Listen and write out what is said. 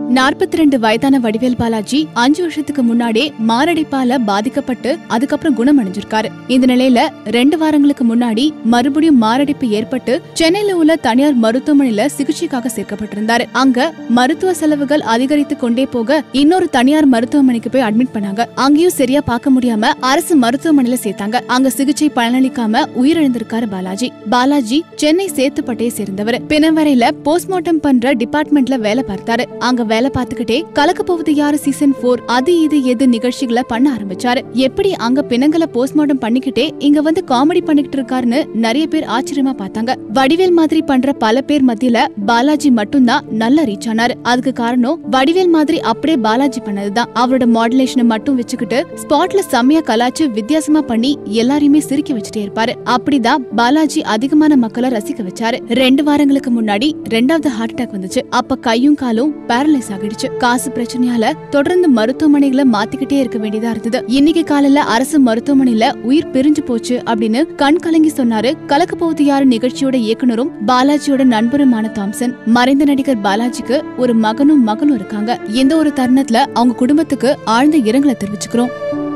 நாற்பத்தி ரெண்டு வயதான வடிவேல் பாலாஜி அஞ்சு வருஷத்துக்கு முன்னாடியே மாரடைப்பால பாதிக்கப்பட்டு அதுக்கப்புறம் குணமடைஞ்சிருக்காரு இந்த நிலையில ரெண்டு வாரங்களுக்கு முன்னாடி மறுபடியும் மாரடைப்பு ஏற்பட்டு சென்னையில உள்ள தனியார் மருத்துவமனையில சிகிச்சைக்காக சேர்க்கப்பட்டிருந்தாரு அங்க மருத்துவ செலவுகள் அதிகரித்து கொண்டே போக இன்னொரு தனியார் மருத்துவமனைக்கு போய் அட்மிட் பண்ணாங்க அங்கேயும் சரியா பார்க்க முடியாம அரசு மருத்துவமனையில சேர்த்தாங்க அங்க சிகிச்சை பலனளிக்காம உயிரிழந்திருக்காரு பாலாஜி பாலாஜி சென்னை சேத்துப்பட்டையை சேர்ந்தவர் பிணவரையில போஸ்ட்மார்ட்டம் பண்ற டிபார்ட்மெண்ட்ல வேலை பார்த்தாரு அங்க வேலை பார்த்துக்கிட்டே கலக்க போவது யாரு சீசன் போர் அது இது எது நிகழ்ச்சிகளை பண்ண ஆரம்பிச்சாரு எப்படி அங்க பிணங்களை போஸ்ட்மார்ட்டம் பண்ணிக்கிட்டே இங்க வந்து காமெடி பண்ணிக்கிட்டு இருக்காருன்னு நிறைய பேர் ஆச்சரியமா பார்த்தாங்க வடிவேல் மாதிரி பண்ற பல பேர் மத்தியில பாலாஜி மட்டும்தான் நல்லா ரீச் ஆனாரு அதுக்கு காரணம் வடிவேல் மாதிரி அப்படியே பாலாஜி பண்ணதுதான் அவரோட மாடுலேஷனை மட்டும் வச்சுக்கிட்டு ஸ்பாட்ல செம்மையா கலாச்சு வித்தியாசமா பண்ணி எல்லாரையுமே சிரிக்க வச்சுட்டே இருப்பாரு அப்படிதான் பாலாஜி அதிகமான மக்களை ரசிக்க வச்சாரு ரெண்டு வாரங்களுக்கு முன்னாடி ரெண்டாவது ஹார்ட் அட்டாக் வந்துச்சு அப்ப கையும் காலும் பேரலைஸ் ஆகிடுச்சு காசு பிரச்சனையால தொடர்ந்து மருத்துவமனைகளை மாத்திக்கிட்டே இருக்க வேண்டியதா இருந்தது இன்னைக்கு காலையில அரசு மருத்துவமனையில உயிர் பிரிஞ்சு போச்சு அப்படின்னு கண் கலங்கி சொன்னாரு கலக்க போவது யாரு நிகழ்ச்சியோட இயக்குனரும் பாலாஜியோட நண்பருமான தாம்சன் மறைந்த நடிகர் பாலாஜிக்கு ஒரு மகனும் மகளும் இருக்காங்க இந்த ஒரு தருணத்துல அவங்க குடும்பத்துக்கு ஆழ்ந்த இரங்கலை தெரிவிச்சுக்கிறோம்